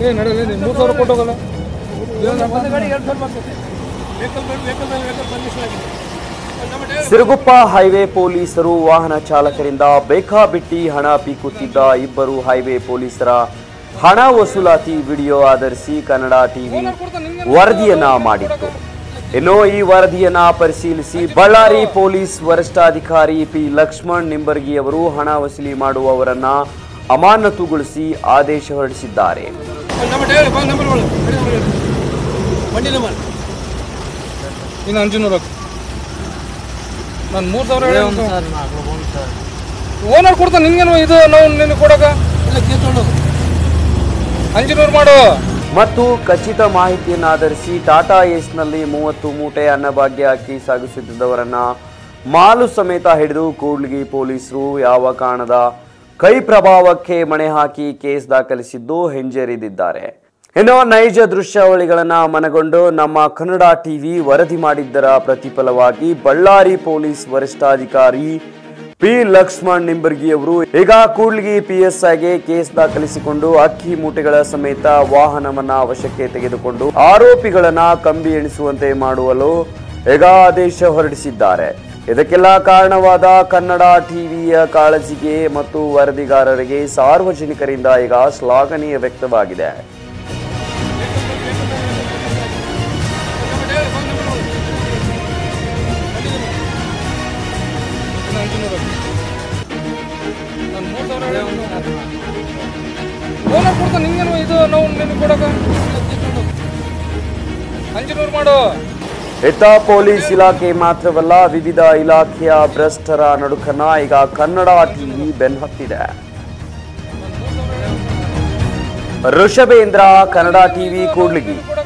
ಏ ನಡೆಯಲ್ಲ ನೀನು ಮೂರು ಸಾವಿರ ಕೊಟ್ಟೋಗಲ್ಲ ಒಂದು ಗಾಡಿ ಎರಡು ಸಾವಿರ ಬರ್ತದೆ ವೆಹಿಕಲ್ ವೆಹಿಕಲ್ ವೆಹಿಕಲ್ ಪರ್ಮಿಷನ್ ಆಗಿದೆ ನಮ್ಮ ಡ್ರೈವರ್ ಸಿರುಗುಪ್ಪ ಹೈವೇ ಪೊಲೀಸರು ವಾಹನ ಚಾಲಕರಿಂದ ಬೇಕಾಬಿಟ್ಟಿ ಹಣ ಪೀಕುತ್ತಿದ್ದ ಇಬ್ಬರು ಹೈವೇ ಪೊಲೀಸರ ಹಣ ವಸೂಲಾತಿ ವಿಡಿಯೋ ಆಧರಿಸಿ ಕನ್ನಡ ಟಿವಿ ವರದಿಯನ್ನ ಮಾಡಿತ್ತು ಇನ್ನು ಈ ವರದಿಯನ್ನ ಪರಿಶೀಲಿಸಿ ಬಳ್ಳಾರಿ ಪೊಲೀಸ್ ವರಿಷ್ಠಾಧಿಕಾರಿ ಪಿ ಲಕ್ಷ್ಮಣ್ ನಿಂಬರ್ಗಿ ಅವರು ಹಣ ವಸೂಲಿ ಮಾಡುವವರನ್ನ ಅಮಾನತುಗೊಳಿಸಿ ಆದೇಶ ಹೊರಡಿಸಿದ್ದಾರೆ ನಮ್ಮ ಡ್ರೈವರ್ ಬಂದು ನಂಬರ್ ಒಳಗೆ ಬಂಡಿ ನಂಬರ್ ಇನ್ನು ಅಂಜನೂರು ನಾನು ಮೂರು ಸಾವಿರ ಹೇಳಿ ಓನರ್ ಕೊಡ್ತಾನೆ ನಿನ್ಗೇನು ಇದು ನಾವು ನಿನಗೆ ಕೊಡಕ ಇಲ್ಲ ಕೇಸ್ ತೊಗೊಂಡೋಗು ಅಂಜನೂರು ಮಾಡು ಮತ್ತು ಖಚಿತ ಮಾಹಿತಿಯನ್ನಾಧರಿಸಿ ಟಾಟಾ ಏಸ್ನಲ್ಲಿ ಮೂವತ್ತು ಮೂಟೆ ಅನ್ನಭಾಗ್ಯ ಅಕ್ಕಿ ಸಾಗಿಸುತ್ತಿದ್ದವರನ್ನ ಮಾಲು ಸಮೇತ ಹಿಡಿದು ಕೂಡ್ಲಿಗಿ ಪೊಲೀಸರು ಯಾವ ಕಾರಣದ ಕೈ ಪ್ರಭಾವಕ್ಕೆ ಮಣೆ ಹಾಕಿ ಕೇಸ್ ದಾಖಲಿಸಿದ್ದು ಹಿಂಜರಿದಿದ್ದಾರೆ ಇನ್ನು ನೈಜ ದೃಶ್ಯಾವಳಿಗಳನ್ನ ಮನಗೊಂಡು ನಮ್ಮ ಕನ್ನಡ ಟಿವಿ ವರದಿ ಮಾಡಿದ್ದರ ಪ್ರತಿಫಲವಾಗಿ ಬಳ್ಳಾರಿ ಪೊಲೀಸ್ ವರಿಷ್ಠಾಧಿಕಾರಿ ಪಿ ಲಕ್ಷ್ಮಣ್ ನಿಂಬರ್ಗಿ ಅವರು ಈಗ ಕೂಡ್ಲಿಗಿ ಪಿಎಸ್ಐಗೆ ಕೇಸ್ ದಾಖಲಿಸಿಕೊಂಡು ಅಕ್ಕಿ ಮೂಟೆಗಳ ಸಮೇತ ವಾಹನವನ್ನ ವಶಕ್ಕೆ ತೆಗೆದುಕೊಂಡು ಆರೋಪಿಗಳನ್ನ ಕಂಬಿ ಎಣಿಸುವಂತೆ ಮಾಡುವಲು ಈಗ ಆದೇಶ ಹೊರಡಿಸಿದ್ದಾರೆ ಇದಕ್ಕೆಲ್ಲ ಕಾರಣವಾದ ಕನ್ನಡ ಟಿವಿಯ ಕಾಳಜಿಗೆ ಮತ್ತು ವರದಿಗಾರರಿಗೆ ಸಾರ್ವಜನಿಕರಿಂದ ಈಗ ಶ್ಲಾಘನೀಯ ವ್ಯಕ್ತವಾಗಿದೆ ನಮ್ಮ ಡ್ರೈವರ್ ಬಂದು ನಂಬರ್ ಒಳಗೆ ಇನ್ನು ಅಂಜನೂರು ನಾನು ಮೂರು ಸಾವಿರ ಹೇಳಿ ಓನರ್ ಕೊಡ್ತಾನೆ ನಿನ್ಗೇನು ಇದು ನಾವು ನಿನಗೆ ಕೊಡಕ ಅಂಜನೂರು ಮಾಡು ಇತ್ತ ಪೊಲೀಸ್ ಇಲಾಖೆ ಮಾತ್ರವಲ್ಲ ವಿವಿಧ ಇಲಾಖೆಯ ಭ್ರಷ್ಟರ ನಡುಕನ ಈಗ ಕನ್ನಡ ಟಿವಿ ಬೆನ್ನಹತ್ತಿದೆ ಋಷಭೇಂದ್ರ ಕನ್ನಡ ಟಿವಿ ಕೂಡ್ಲಿಗಿ